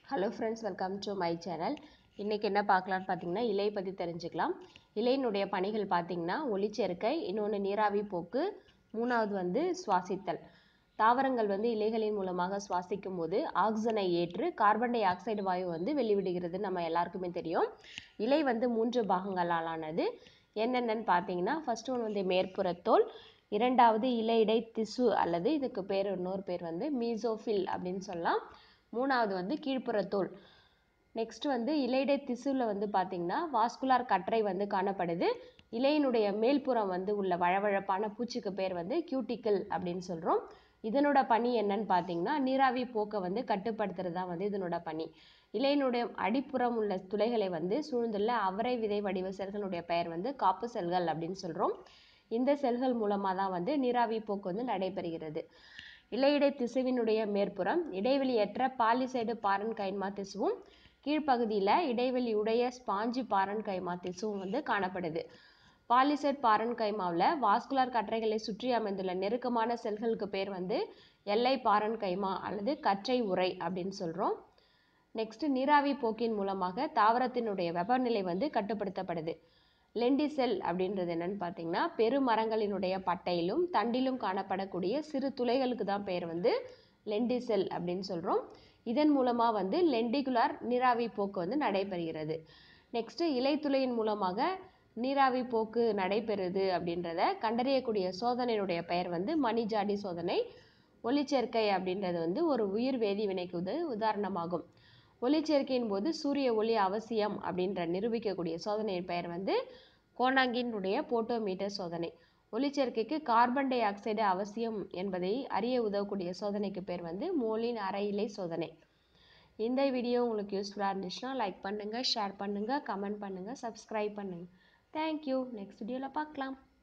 hello friends welcome to my channel இன்றைக்கி என்ன பார்க்கலான்னு பார்த்தீங்கன்னா இலை பற்றி தெரிஞ்சுக்கலாம் இலையினுடைய பணிகள் பார்த்தீங்கன்னா ஒளிச்சேர்க்கை இன்னொன்று நீராவி போக்கு மூணாவது வந்து சுவாசித்தல் தாவரங்கள் வந்து இலைகளின் மூலமாக சுவாசிக்கும் போது ஆக்சிஜனை ஏற்று கார்பன் டை ஆக்சைடு வாயு வந்து வெளிவிடுகிறது நம்ம எல்லாருக்குமே தெரியும் இலை வந்து மூன்று பாகங்களால் ஆனது என்னென்னன்னு பார்த்தீங்கன்னா ஃபர்ஸ்ட் ஒன் வந்து மேற்புறத்தோல் இரண்டாவது இலையிடை திசு அல்லது இதுக்கு பேர் இன்னொரு பேர் வந்து மீசோஃபில் அப்படின்னு சொல்லலாம் மூணாவது வந்து கீழ்ப்புறத்தோல் நெக்ஸ்ட் வந்து இலையிடை திசுவில் வந்து பார்த்தீங்கன்னா வாஸ்குலார் கற்றை வந்து காணப்படுது இலையினுடைய மேல்புறம் வந்து உள்ள வழவழப்பான பூச்சிக்கு பேர் வந்து கியூட்டிக்கல் அப்படின்னு சொல்கிறோம் இதனோட பணி என்னன்னு பார்த்தீங்கன்னா நீராவி போக்கை வந்து கட்டுப்படுத்துறது தான் வந்து இதனோட பணி இலையினுடைய அடிப்புறம் உள்ள துளைகளை வந்து சூழ்ந்துள்ள அவரை விதை வடிவ செல்களுடைய பெயர் வந்து காப்பு செல்கள் அப்படின்னு சொல்கிறோம் இந்த செல்கள் மூலமாக தான் வந்து நீராவி போக்கு வந்து நடைபெறுகிறது இலையிடை திசுவினுடைய மேற்புறம் இடைவெளியற்ற பாலிசைடு பாரன் கைமா திசுவும் கீழ்ப்பகுதியில் இடைவெளி உடைய ஸ்பாஞ்சி பாரன் கைமா திசுவும் வந்து காணப்படுது பாலிசைட் பாரன் கைமாவில் வாஸ்குலார் கற்றைகளை சுற்றி அமைந்துள்ள நெருக்கமான செல்களுக்கு பேர் வந்து எல்லை பாரன் கைமா அல்லது கற்றை உரை அப்படின்னு சொல்கிறோம் நெக்ஸ்ட் நீராவி போக்கின் மூலமாக தாவரத்தினுடைய வெப்பநிலை வந்து கட்டுப்படுத்தப்படுது லெண்டிசெல் அப்படின்றது என்னன்னு பார்த்தீங்கன்னா பெருமரங்களினுடைய பட்டையிலும் தண்டிலும் காணப்படக்கூடிய சிறு துளைகளுக்கு தான் பேர் வந்து லெண்டிசெல் அப்படின்னு சொல்கிறோம் இதன் மூலமாக வந்து லெண்டிகுலார் நீராவி போக்கு வந்து நடைபெறுகிறது நெக்ஸ்ட்டு இலைத்துளையின் மூலமாக நீராவி போக்கு நடைபெறுது அப்படின்றத கண்டறியக்கூடிய சோதனையினுடைய பெயர் வந்து மணிஜாடி சோதனை ஒளிச்சேர்க்கை அப்படின்றது வந்து ஒரு உயிர் வேதி வினைக்கு உத உதாரணமாகும் ஒளிச்சேர்க்கையின் போது சூரிய ஒளி அவசியம் அப்படின்ற நிரூபிக்கக்கூடிய சோதனையின் பெயர் வந்து கோனாங்கினுடைய போட்டோமீட்டர் சோதனை ஒளிச்சேர்க்கைக்கு கார்பன் டை ஆக்சைடு அவசியம் என்பதை அறிய உதவக்கூடிய சோதனைக்கு பேர் வந்து மோலின் அரையிலை சோதனை இந்த வீடியோ உங்களுக்கு யூஸ்ஃபுல்லாக இருந்துச்சுன்னா லைக் பண்ணுங்கள் ஷேர் பண்ணுங்கள் கமெண்ட் பண்ணுங்கள் சப்ஸ்கிரைப் பண்ணுங்கள் தேங்க்யூ நெக்ஸ்ட் வீடியோவில் பார்க்கலாம்